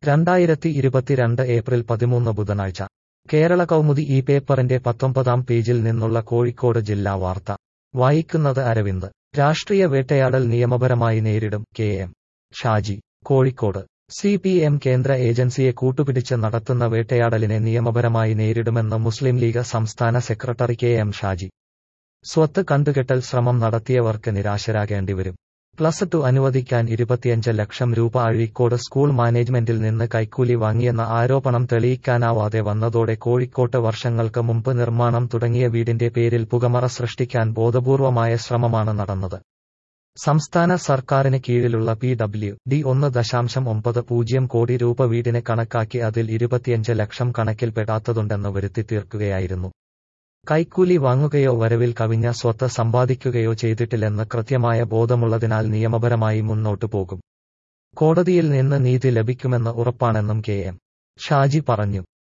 രണ്ടായിരത്തി ഇരുപത്തിരണ്ട് ഏപ്രിൽ പതിമൂന്ന് ബുധനാഴ്ച കേരള കൗമുദി ഈ പേപ്പറിന്റെ പത്തൊമ്പതാം പേജിൽ നിന്നുള്ള കോഴിക്കോട് ജില്ലാ വാർത്ത വായിക്കുന്നത് അരവിന്ദ് രാഷ്ട്രീയ വേട്ടയാടൽ നിയമപരമായി നേരിടും K M Shaji Kozhikode C P M കേന്ദ്ര ഏജൻസിയെ കൂട്ടുപിടിച്ച് നടത്തുന്ന വേട്ടയാടലിനെ നിയമപരമായി നേരിടുമെന്ന് മുസ്ലിം ലീഗ് സംസ്ഥാന സെക്രട്ടറി കെ എം ഷാജി സ്വത്ത് കണ്ടുകെട്ടൽ ശ്രമം നടത്തിയവർക്ക് നിരാശരാകേണ്ടിവരും പ്ലസ് ടു അനുവദിക്കാൻ ഇരുപത്തിയഞ്ച് ലക്ഷം രൂപ അഴീക്കോട് സ്കൂൾ മാനേജ്മെന്റിൽ നിന്ന് കൈക്കൂലി വാങ്ങിയെന്ന ആരോപണം തെളിയിക്കാനാവാതെ വന്നതോടെ കോഴിക്കോട്ട് വർഷങ്ങൾക്ക് മുമ്പ് നിർമ്മാണം തുടങ്ങിയ വീടിന്റെ പേരിൽ പുകമറ സൃഷ്ടിക്കാൻ ബോധപൂർവമായ ശ്രമമാണ് നടന്നത് സംസ്ഥാന സർക്കാരിന് കീഴിലുള്ള പി ഡബ്ല്യു ഡി ഒന്ന് ദശാംശം ഒമ്പത് പൂജ്യം കോടി രൂപ വീടിന് കണക്കാക്കി അതിൽ ഇരുപത്തിയഞ്ച് ലക്ഷം കണക്കിൽപ്പെടാത്തതുണ്ടെന്ന് വരുത്തി തീർക്കുകയായിരുന്നു കൈക്കൂലി വാങ്ങുകയോ വരവിൽ കവിഞ്ഞ സ്വത്ത് സമ്പാദിക്കുകയോ ചെയ്തിട്ടില്ലെന്ന് കൃത്യമായ ബോധമുള്ളതിനാൽ നിയമപരമായി മുന്നോട്ടു പോകും കോടതിയിൽ നിന്ന് നീതി ലഭിക്കുമെന്ന് ഉറപ്പാണെന്നും കെ എം ഷാജി പറഞ്ഞു